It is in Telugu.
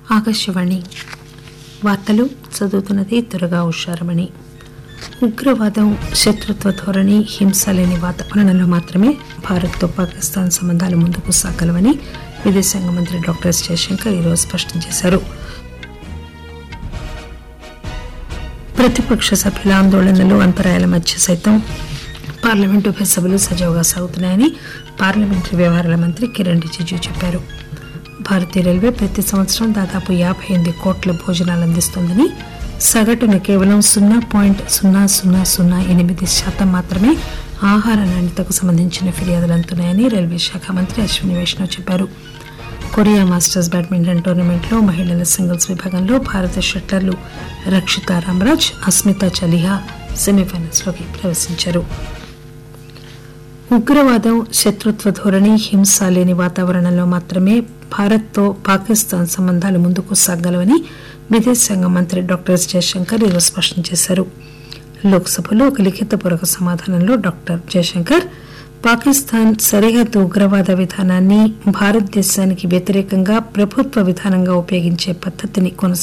ఆకాశవాణి వార్తలు చదువుతున్నది దుర్గా ఉషారమణి ఉగ్రవాదం శత్రుత్వ ధోరణి హింస లేని వాతావరణంలో మాత్రమే భారత్తో పాకిస్తాన్ సంబంధాలు ముందుకు సాగలవని విదేశాంగ మంత్రి డాక్టర్ ఎస్ జయశంకర్ ఈరోజు స్పష్టం చేశారు ప్రతిపక్ష సభ్యుల ఆందోళనలు అంతరాయాల మధ్య సైతం పార్లమెంటు ఉభయ సభలు సజావుగా సాగుతున్నాయని పార్లమెంటరీ వ్యవహారాల మంత్రి కిరణ్ రిజిజు చెప్పారు భారతీయ రైల్వే ప్రతి సంవత్సరం దాదాపు యాభై ఎనిమిది కోట్ల భోజనాలు అందిస్తోందని సగటున కేవలం సున్నా పాయింట్ సున్నా సున్నా సున్నా ఎనిమిది శాతం మాత్రమే ఆహార నాణ్యతకు సంబంధించిన ఫిర్యాదులు అందుతున్నాయని రైల్వే శాఖ మంత్రి అశ్విని వైష్ణవ్ చెప్పారు కొరియా మాస్టర్స్ బ్యాడ్మింటన్ టోర్నమెంట్లో మహిళల సింగిల్స్ విభాగంలో భారత షట్లర్లు రక్షిత రామరాజ్ అస్మిత చలిహా సెమీఫైనల్స్లోకి ప్రవేశించారు ఉగ్రవాదం శత్రుత్వ ధోరణి హింస లేని వాతావరణంలో మాత్రమే భారత్తో పాకిస్తాన్ సంబంధాలు ముందుకు సాగలవని విదేశాంగ మంత్రి డాక్టర్ ఎస్ జయశంకర్ ఈరోజు స్పష్టం చేశారు లోక్సభలో ఒక లిఖితపూర్వక సమాధానంలో డాక్టర్ జయశంకర్ పాకిస్తాన్ సరిహద్దు ఉగ్రవాద విధానాన్ని భారతదేశానికి వ్యతిరేకంగా ప్రభుత్వ విధానంగా ఉపయోగించే పద్దతిని కొనసాగించారు